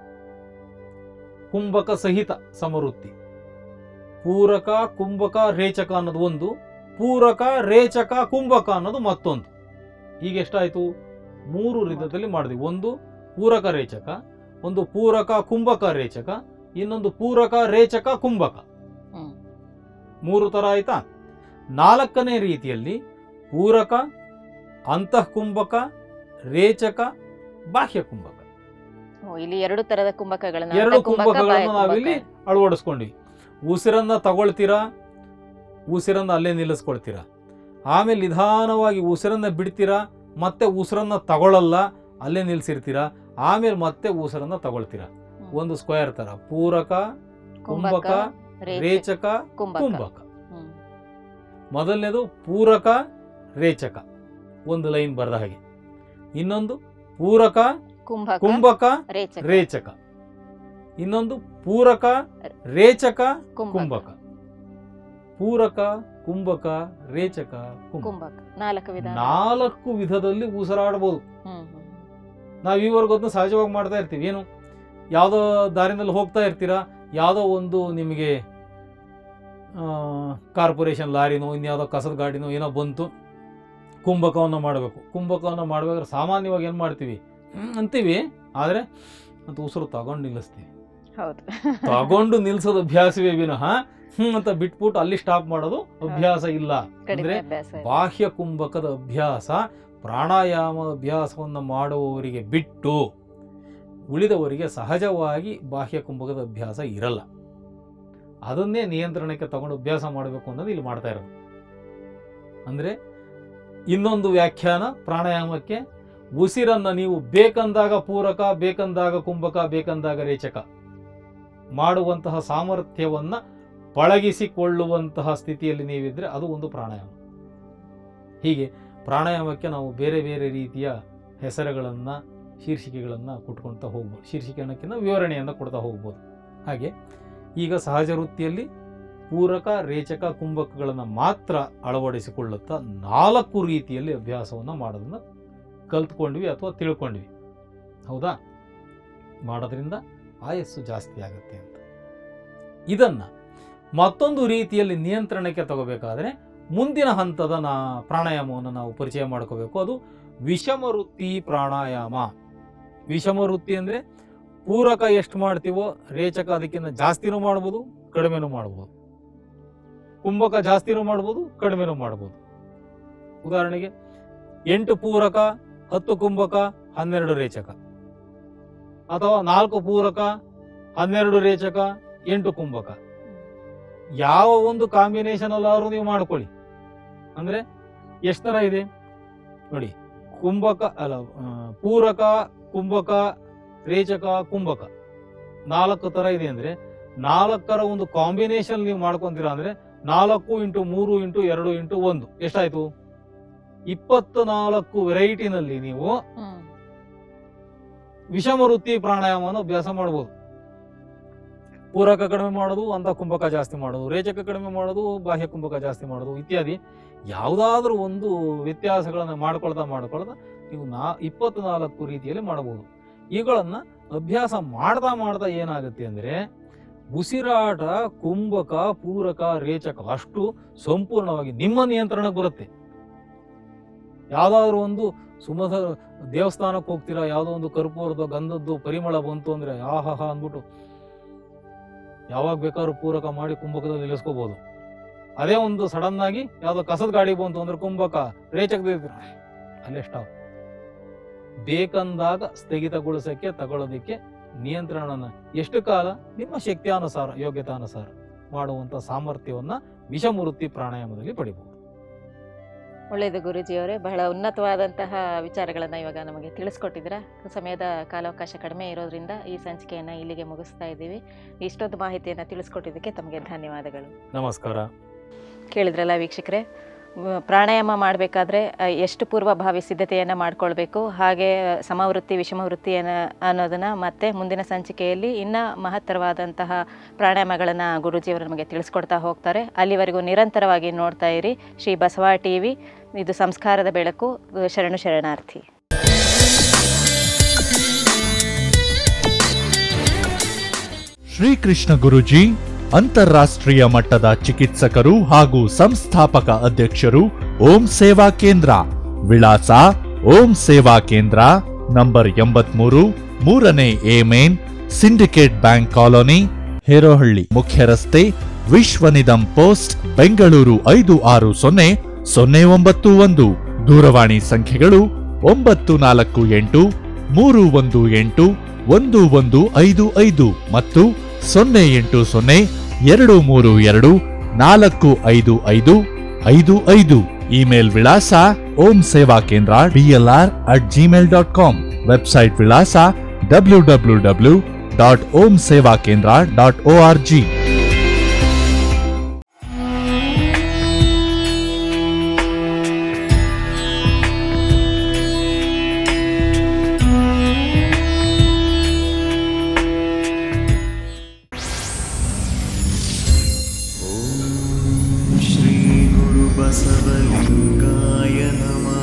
ಕುಂಭಕ ಸಹಿತ ಸಮವೃತ್ತಿ ಪೂರಕ ಕುಂಭಕ ರೇಚಕ ಅನ್ನೋದು ಒಂದು ಪೂರಕ ರೇಚಕ ಕುಂಭಕ ಅನ್ನೋದು ಮತ್ತೊಂದು ಈಗ ಎಷ್ಟಾಯ್ತು ಮೂರು ವಿಧದಲ್ಲಿ ಮಾಡಿದ್ವಿ ಒಂದು ಪೂರಕ ರೇಚಕ ಒಂದು ಪೂರಕ ಕುಂಭಕ ರೇಚಕ ಇನ್ನೊಂದು ಪೂರಕ ರೇಚಕ ಕುಂಭಕ ಹ್ಮ್. ಮೂರು ತರ ಆಯ್ತಾ ನಾಲ್ಕನೇ ರೀತಿಯಲ್ಲಿ ಪೂರಕ ಅಂತಃಕುಂಭಕ ರೇಚಕ ಬಾಹ್ಯ ಕುಂಭಕ ಓ, ಇಲ್ಲಿ ಎರಡು ತರದ ಕುಂಭಕಗಳನ್ನ ಎರಡು ಅಂತ ಕುಂಭಕ, ಬಾಹ್ಯ ಕುಂಭಕಗಳನ್ನು ಕುಂಭಕ. ನಾವಿಲ್ಲಿ ಅಳವಡಿಸ್ಕೊಂಡ್ವಿ ಉಸಿರನ್ನ ತಗೊಳ್ತೀರಾ ಉಸಿರನ್ನ ಅಲ್ಲೇ ನಿಲ್ಲಿಸ್ಕೊಳ್ತೀರಾ ಆಮೇಲೆ ನಿಧಾನವಾಗಿ ಉಸಿರನ್ನ ಬಿಡ್ತೀರಾ ಮತ್ತೆ ಉಸಿರನ್ನ ತಗೊಳ್ಳಲ್ಲ ಅಲ್ಲೇ ನಿಲ್ಸಿರ್ತೀರಾ ಆಮೇಲೆ ಮತ್ತೆ ಉಸಿರನ್ನ ತಗೊಳ್ತೀರಾ ಹ್ಮ್. ಒಂದು ಸ್ಕ್ವೇರ್ ತರ ಪೂರಕ ಕುಂಭಕ ರೇಚ- ರೇಚಕ ಕುಂಭಕ ಕುಂಭಕ ಹ್ಮ್. ಮೊದಲನೇದು ಪೂರಕ ರೇಚಕ ಒಂದು ಲೈನ್ ಬರೆದ ಹಾಗೆ ಇನ್ನೊಂದು ಪೂರಕ ಕುಂಭಕ ಕುಂಭಕ ರೇಚಕ ರೇಚಕ ಇನ್ನೊಂದು ಪೂರಕ ರೇಚಕ ಕುಂಭಕ ಕುಂಭಕ ಪೂರಕ ಕುಂಭಕ ರೇಚಕ ಕುಂಭಕ ಕುಂಭಕ ನಾಲ್ಕು ವಿಧಾನ ನಾಲ್ಕು ವಿಧದಲ್ಲಿ ಉಸಿರಾಡಬಹುದು ಹ್ಮ್ ಹ್ಮ್. ನಾವು ಈವರೆಗೂ ಅದನ್ನ ಸಹಜವಾಗಿ ಮಾಡ್ತಾ ಇರ್ತೀವಿ ಏನು ಯಾವುದೋ ದಾರಿನಲ್ಲಿ ಹೋಗ್ತಾ ಇರ್ತೀರಾ ಯಾವುದೋ ಒಂದು ನಿಮಗೆ ಕಾರ್ಪೊರೇಷನ್ ಲಾರಿನೋ ಇನ್ಯಾವುದೋ ಕಸದ ಗಾಡಿನೋ ಏನೋ ಬಂತು ಕುಂಭಕವನ್ನು ಮಾಡಬೇಕು ಕುಂಭಕವನ್ನು ಮಾಡಬೇಕಾದ್ರೆ ಸಾಮಾನ್ಯವಾಗಿ ಏನು ಮಾಡ್ತೀವಿ ಹ್ಮ್ ಅಂತೀವಿ ಆದರೆ ಅಂತ ಉಸಿರು ತಗೊಂಡು ನಿಲ್ಲಿಸ್ತೀವಿ ಹೌದು ತಗೊಂಡು ನಿಲ್ಸೋದು ಅಭ್ಯಾಸವೇ ವಿನಃ ಹ್ಮ್ ಅಂತ ಬಿಟ್ಬಿಟ್ಟು ಅಲ್ಲಿ ಸ್ಟಾಪ್ ಮಾಡೋದು ಅಭ್ಯಾಸ ಇಲ್ಲ ಕಡಿಮೆ ಅಂದ್ರೆ ಅಭ್ಯಾಸ ಇದೆ. ಬಾಹ್ಯ ಕುಂಭಕದ ಅಭ್ಯಾಸ ಪ್ರಾಣಾಯಾಮ ಅಭ್ಯಾಸವನ್ನು ಮಾಡುವವರಿಗೆ ಬಿಟ್ಟು ಉಳಿದವರಿಗೆ ಸಹಜವಾಗಿ ಬಾಹ್ಯ ಕುಂಭಕದ ಅಭ್ಯಾಸ ಇರಲ್ಲ ಅದನ್ನೇ ನಿಯಂತ್ರಣಕ್ಕೆ ತಗೊಂಡು ಅಭ್ಯಾಸ ಮಾಡಬೇಕು ಅನ್ನೋದು ಇಲ್ಲಿ ಮಾಡ್ತಾ ಇರೋದು ಅಂದರೆ ಇನ್ನೊಂದು ವ್ಯಾಖ್ಯಾನ ಪ್ರಾಣಾಯಾಮಕ್ಕೆ ಉಸಿರನ್ನು ನೀವು ಬೇಕಂದಾಗ ಪೂರಕ ಬೇಕಂದಾಗ ಕುಂಭಕ ಬೇಕಂದಾಗ ರೇಚಕ ಮಾಡುವಂತಹ ಸಾಮರ್ಥ್ಯವನ್ನು ಪಳಗಿಸಿಕೊಳ್ಳುವಂತಹ ಸ್ಥಿತಿಯಲ್ಲಿ ನೀವಿದ್ರೆ ಅದು ಒಂದು ಪ್ರಾಣಾಯಾಮ ಹೀಗೆ ಪ್ರಾಣಾಯಾಮಕ್ಕೆ ನಾವು ಬೇರೆ ಬೇರೆ ರೀತಿಯ ಹೆಸರುಗಳನ್ನು ಶೀರ್ಷಿಕೆಗಳನ್ನು ಕೊಟ್ಕೊಳ್ತಾ ಹೋಗ್ಬೋದು ಶೀರ್ಷಿಕೆ ಅನ್ನೋಕ್ಕಿಂತ ವಿವರಣೆಯನ್ನು ಕೊಡ್ತಾ ಹೋಗ್ಬೋದು ಹಾಗೆ ಈಗ ಸಹಜ ವೃತ್ತಿಯಲ್ಲಿ ಪೂರಕ ರೇಚಕ ಕುಂಭಕಗಳನ್ನು ಮಾತ್ರ ಅಳವಡಿಸಿಕೊಳ್ಳುತ್ತಾ ನಾಲ್ಕು ರೀತಿಯಲ್ಲಿ ಅಭ್ಯಾಸವನ್ನು ಮಾಡೋದನ್ನು ಕಲ್ತ್ಕೊಂಡ್ವಿ ಅಥವಾ ತಿಳ್ಕೊಂಡ್ವಿ ಹೌದಾ ಮಾಡೋದ್ರಿಂದ ಆಯಸ್ಸು ಜಾಸ್ತಿ ಆಗುತ್ತೆ ಅಂತ ಇದನ್ನು ಮತ್ತೊಂದು ರೀತಿಯಲ್ಲಿ ನಿಯಂತ್ರಣಕ್ಕೆ ತಗೋಬೇಕಾದ್ರೆ ಮುಂದಿನ ಹಂತದ ನಾ ಪ್ರಾಣಾಯಾಮವನ್ನು ನಾವು ಪರಿಚಯ ಮಾಡ್ಕೋಬೇಕು ಅದು ವಿಷಮ ವೃತ್ತಿ ಪ್ರಾಣಾಯಾಮ ವಿಷಮ ವೃತ್ತಿ ಅಂದರೆ ಪೂರಕ ಎಷ್ಟು ಮಾಡ್ತೀವೋ ರೇಚಕ ಅದಕ್ಕಿಂತ ಜಾಸ್ತಿನೂ ಮಾಡ್ಬೋದು ಕಡಿಮೆನೂ ಮಾಡ್ಬೋದು ಕುಂಭಕ ಜಾಸ್ತಿನೂ ಮಾಡ್ಬೋದು ಕಡಿಮೆನೂ ಮಾಡ್ಬೋದು ಉದಾಹರಣೆಗೆ ಎಂಟು ಪೂರಕ ಹತ್ತು ಕುಂಭಕ ಹನ್ನೆರಡು ರೇಚಕ ಅಥವಾ ನಾಲ್ಕು ಪೂರಕ ಹನ್ನೆರಡು ರೇಚಕ ಎಂಟು ಕುಂಭಕ ಯಾವ ಒಂದು ಕಾಂಬಿನೇಷನ್ ಅಲ್ಲಾದ್ರೂ ನೀವು ಮಾಡ್ಕೊಳ್ಳಿ ಅಂದ್ರೆ ಎಷ್ಟು ತರ ಇದೆ ನೋಡಿ ಕುಂಭಕ ಅಲ್ಲ ಆ, ಪೂರಕ ಕುಂಭಕ ರೇಚಕ ಕುಂಭಕ ನಾಲ್ಕು ತರ ಇದೆ ಅಂದ್ರೆ ನಾಲ್ಕರ ಒಂದು ಕಾಂಬಿನೇಷನ್ ನೀವು ಮಾಡ್ಕೊಂತೀರಾ ಅಂದ್ರೆ ನಾಲ್ಕು ಇಂಟು ಮೂರು ಇಂಟು ಎರಡು ಇಂಟು ಒಂದು ಎಷ್ಟಾಯ್ತು ಇಪ್ಪತ್ತು ನಾಲ್ಕು ವೆರೈಟಿನಲ್ಲಿ ನೀವು ಹ್ಮ್. ವಿಷಮ ವೃತ್ತಿ ಪ್ರಾಣಾಯಾಮವನ್ನು ಅಭ್ಯಾಸ ಮಾಡ್ಬೋದು ಪೂರಕ ಕಡಿಮೆ ಮಾಡೋದು ಅಂತ ಕುಂಭಕ ಜಾಸ್ತಿ ಮಾಡೋದು ರೇಚಕ ಕಡಿಮೆ ಮಾಡೋದು ಬಾಹ್ಯ ಕುಂಭಕ ಜಾಸ್ತಿ ಮಾಡೋದು ಇತ್ಯಾದಿ ಯಾವುದಾದ್ರೂ ಒಂದು ವ್ಯತ್ಯಾಸಗಳನ್ನು ಮಾಡ್ಕೊಳ್ತಾ ಮಾಡ್ಕೊಳ್ತಾ ನೀವು ನಾ ಇಪ್ಪತ್ನಾಲ್ಕು ರೀತಿಯಲ್ಲಿ ಮಾಡಬಹುದು ಇವುಗಳನ್ನ ಅಭ್ಯಾಸ ಮಾಡ್ತಾ ಮಾಡ್ತಾ ಏನಾಗುತ್ತೆ ಅಂದ್ರೆ ಉಸಿರಾಟ ಕುಂಭಕ ಪೂರಕ ರೇಚಕ ಅಷ್ಟು ಸಂಪೂರ್ಣವಾಗಿ ನಿಮ್ಮ ನಿಯಂತ್ರಣಕ್ಕೆ ಬರುತ್ತೆ ಯಾವ್ದಾದ್ರು ಒಂದು ಸುಮಧ ದೇವಸ್ಥಾನಕ್ಕೆ ಹೋಗ್ತೀರಾ ಯಾವುದೋ ಒಂದು ಕರ್ಪೂರದ ಗಂಧದ್ದು ಪರಿಮಳ ಬಂತು ಅಂದ್ರೆ ಆಹಾಹಾ ಅಂದ್ಬಿಟ್ಟು ಯಾವಾಗ ಬೇಕಾದ್ರೂ ಪೂರಕ ಮಾಡಿ ಕುಂಭಕದಲ್ಲಿ ನಿಲ್ಲಿಸ್ಕೋಬಹುದು ಅದೇ ಒಂದು ಸಡನ್ ಆಗಿ ಯಾವ್ದೋ ಕಸದ ಗಾಡಿ ಬಂತು ಅಂದ್ರೆ ಕುಂಭಕ ರೇಚಕದ ಅಲ್ಲೇ ಸ್ಟಾಪ್ ಬೇಕಂದಾಗ ಸ್ಥಗಿತಗೊಳಿಸಕ್ಕೆ ತಗೊಳ್ಳೋದಕ್ಕೆ ನಿಯಂತ್ರಣನ ಎಷ್ಟು ಕಾಲ ನಿಮ್ಮ ಶಕ್ತಿಯಾನುಸಾರ ಯೋಗ್ಯತಾನುಸಾರ ಮಾಡುವಂತ ಸಾಮರ್ಥ್ಯವನ್ನ ವಿಷಮವೃತ್ತಿ ಪ್ರಾಣಾಯಾಮದಲ್ಲಿ ಪಡಿಬಹುದು ಒಳ್ಳೆಯದು ಗುರುಜಿಯವರೇ ಬಹಳ ಉನ್ನತವಾದಂತಹ ವಿಚಾರಗಳನ್ನು ಇವಾಗ ನಮಗೆ ತಿಳಿಸ್ಕೊಟ್ಟಿದ್ದೀರಾ ಸಮಯದ ಕಾಲಾವಕಾಶ ಕಡಿಮೆ ಇರೋದ್ರಿಂದ ಈ ಸಂಚಿಕೆಯನ್ನು ಇಲ್ಲಿಗೆ ಮುಗಿಸ್ತಾ ಇದ್ದೀವಿ ಇಷ್ಟೊಂದು ಮಾಹಿತಿಯನ್ನು ತಿಳಿಸ್ಕೊಟ್ಟಿದ್ದಕ್ಕೆ ತಮಗೆ ಧನ್ಯವಾದಗಳು ನಮಸ್ಕಾರ ಕೇಳಿದ್ರಲ್ಲ ವೀಕ್ಷಕರೇ ವ- ಪ್ರಾಣಾಯಾಮ ಮಾಡಬೇಕಾದ್ರೆ ಎಷ್ಟು ಪೂರ್ವಭಾವಿ ಸಿದ್ಧತೆಯನ್ನು ಮಾಡ್ಕೊಳ್ಬೇಕು ಹಾಗೆ ಸಮವೃತ್ತಿ ವಿಷಮವೃತ್ತಿಯನ್ನು ಅನ್ನೋದನ್ನು ಮತ್ತೆ ಮುಂದಿನ ಸಂಚಿಕೆಯಲ್ಲಿ ಇನ್ನೂ ಮಹತ್ತರವಾದಂತಹ ಪ್ರಾಣಾಯಾಮಗಳನ್ನು ಗುರೂಜಿಯವರು ನಮಗೆ ತಿಳಿಸ್ಕೊಡ್ತಾ ಹೋಗ್ತಾರೆ ಅಲ್ಲಿವರೆಗೂ ನಿರಂತರವಾಗಿ ನೋಡ್ತಾ ಇರಿ ಶ್ರೀ ಬಸವ ಟಿ ವಿ ಇದು ಸಂಸ್ಕಾರದ ಬೆಳಕು ಶರಣು ಶರಣಾರ್ಥಿ ಶ್ರೀಕೃಷ್ಣ ಗುರುಜಿ ಅಂತಾರಾಷ್ಟ್ರೀಯ ಮಟ್ಟದ ಚಿಕಿತ್ಸಕರು ಹಾಗೂ ಸಂಸ್ಥಾಪಕ ಅಧ್ಯಕ್ಷರು ಓಂ ಸೇವಾ ಕೇಂದ್ರ ವಿಳಾಸ ಓಂ ಸೇವಾ ಕೇಂದ್ರ ನಂಬರ್ ಎಂಬತ್ಮೂರು ಮೂರನೇ A main Syndicate bank colony Herohalli ಮುಖ್ಯ ರಸ್ತೆ ವಿಶ್ವನಿಧಂ ಪೋಸ್ಟ್ ಬೆಂಗಳೂರು ಐದು ಆರು ಸೊನ್ನೆ ಸೊನ್ನೆ ಒಂಬತ್ತು ಒಂದು ದೂರವಾಣಿ ಸಂಖ್ಯೆಗಳು ಒಂಬತ್ತು ನಾಲ್ಕು ಎಂಟು ಮೂರು ಒಂದು ಎಂಟು ಒಂದು ಒಂದು ಐದು ಐದು ಮತ್ತು ಸೊನ್ನೆ ಎಂಟು ಸೊನ್ನೆ ಎರಡು ಮೂರು ಎರಡು ನಾಲ್ಕು ಐದು ಐದು ಐದು ಐದು ಇಮೇಲ್ ವಿಳಾಸ Om Seva Kendra DLR at Gmail dot com website ವಿಳಾಸ W W W dot Om Seva Kendra dot O R G श्रीगुरुबसवलिङ्गाय नमः